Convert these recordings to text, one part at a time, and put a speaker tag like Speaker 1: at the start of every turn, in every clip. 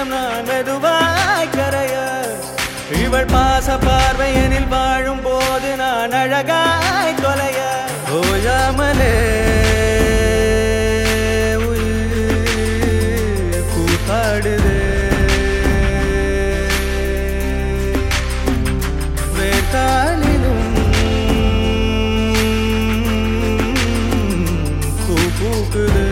Speaker 1: உள்ளம் நான் மெதுவாய் கரைய இவள் பாச பார்வையனில் வாழும் போது நான் அழகாய் தொலைய ஓயாமலே உயிர் கூத்தாடுதே வேட்டாளிலும் பூ பூக்குது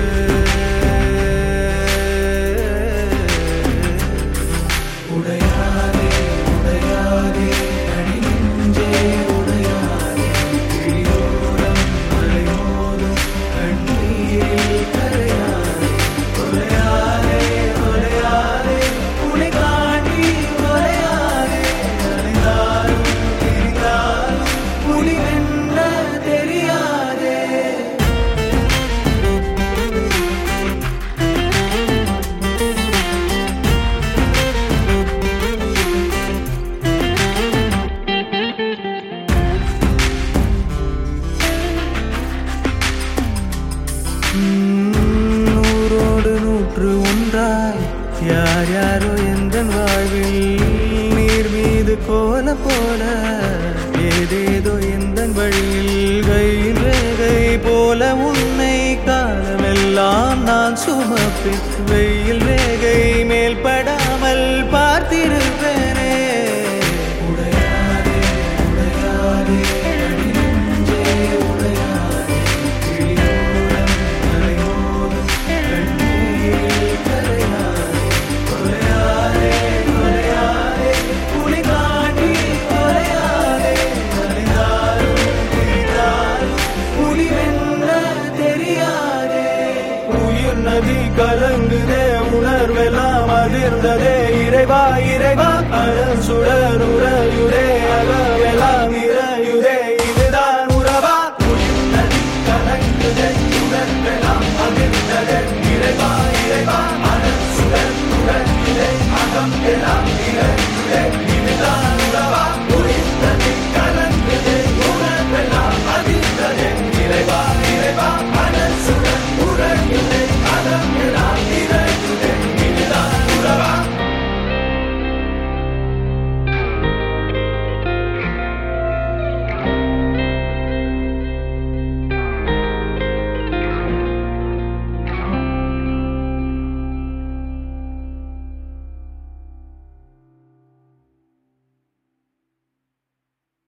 Speaker 1: உடையாதே உடையாதே அணிஞ்சே உடையாதே கிளியோரம் மலையோரம் கண்ணீரில் கரையாதே உடையாதே உடையாதே உனை காட்டி உடையாதே அணிந்தாலும் திரிந்தாலும் முடிவென்ன தெரியாதே நூறோடு நூற்று ஒன்றாய் யார் யாரோ எந்த வாழ்வில் நீர் மீது கோல போல ஏதேதோ எந்த வழியில் கையில் ரேகை போல உன்னை காலமெல்லாம் நான் சுமப்பேன் வெயில் ரேகை மேல் படாமல் பார்த்திருப்பேனே உடையாதே உடையாதே அணிநெஞ்சே உடையாதே கிளியோரம் மலையோரம் கண்ணீரில் கரையாதே கொலையாதே கொலையாதே புலி காட்டி கொலையாதே அணிந்தாலும் திரிந்தாலும் புலி வென்ற தெரியாதே உயிர் நதி கலங்குதே உணர்வெல்லாம் அதிர்ந்ததே இறைவா இறைவா அழல் சுடர் உறையுதே அகவெல்லாம் இறையுதே இதுதான் உறவா உயிர் நதி கலங்குதே உணர்வெல்லாம் அதிர்ந்ததே இறைவா இறைவா அழல் சுடர் உறையுதே அகம் எல்லாம்